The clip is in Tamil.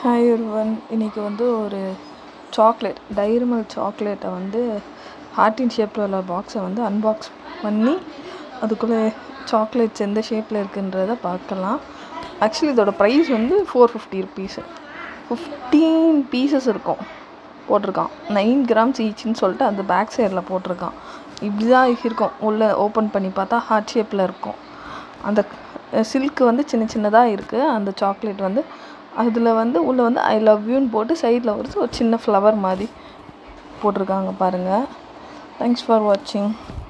ஹாய் ஒருவன் இன்றைக்கி வந்து ஒரு சாக்லேட் டைரி மில்க் சாக்லேட்டை வந்து ஹார்ட்டின் ஷேப்பில் உள்ள பாக்ஸை வந்து அன்பாக்ஸ் பண்ணி அதுக்குள்ளே சாக்லேட்ஸ் எந்த ஷேப்பில் இருக்குன்றத பார்க்கலாம் ஆக்சுவலி இதோட ப்ரைஸ் வந்து four fifty rupees fifteen pieces இருக்கும் போட்டிருக்கான் நைன் கிராம்ஸ் ஈச்சுன்னு சொல்லிட்டு அந்த பேக் சைடில் போட்டிருக்கான் இப்படி தான் இருக்கும் உள்ளே ஓப்பன் பண்ணி பார்த்தா ஹார்ட் ஷேப்பில் இருக்கும் அந்த சில்க்கு வந்து சின்ன சின்னதாக இருக்குது அந்த சாக்லேட் வந்து அதில் வந்து உள்ளே வந்து ஐ லவ் யூன்னு போட்டு சைடில் ஒரு ஒரு சின்ன ஃப்ளவர் மாதிரி போட்டிருக்காங்க பாருங்கள் தேங்க்ஸ் ஃபார் வாட்சிங்